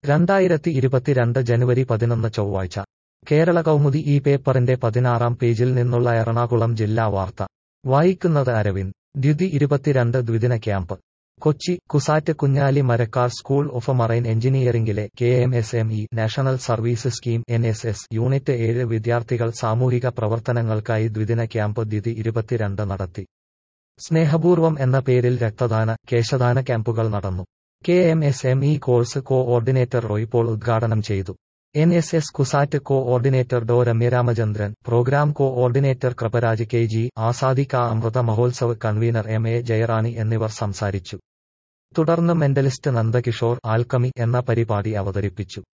രണ്ടായിരത്തി ഇരുപത്തിരണ്ട് ജനുവരി പതിനൊന്ന് ചൊവ്വാഴ്ച കേരള കൗമുദി ഈ പേപ്പറിന്റെ പതിനാറാം പേജിൽ നിന്നുള്ള എറണാകുളം ജില്ലാ വാർത്ത വായിക്കുന്നത് അരവിന്ദ് ദ്യുതി ഇരുപത്തിരണ്ട് ദ്വിദിന camp Kochi CUSAT Kunjali Marakkar school of marine എഞ്ചിനീയറിംഗിലെ K M S M E national service scheme N S S unit ഏഴ് വിദ്യാർത്ഥികൾ സാമൂഹിക പ്രവർത്തനങ്ങൾക്കായി ദ്വിദിന ക്യാമ്പ് ദ്യുതി ഇരുപത്തിരണ്ട് നടത്തി സ്നേഹപൂർവം എന്ന പേരിൽ രക്തദാന കേശദാന ക്യാമ്പുകൾ നടന്നു K M S M E course coordinator Roy Paul ഉദ്ഘാടനം ചെയ്തു N S S CUSAT coordinator Dr Ramya Ramachandran program coordinator Kriparaj K G Azadi ka Amrit Mahotsav convener M A Jayarani എന്നിവർ സംസാരിച്ചു തുടർന്ന് മെന്റലിസ്റ്റ് നന്ദകിഷോർ ആൽക്കമി എന്ന പരിപാടി അവതരിപ്പിച്ചു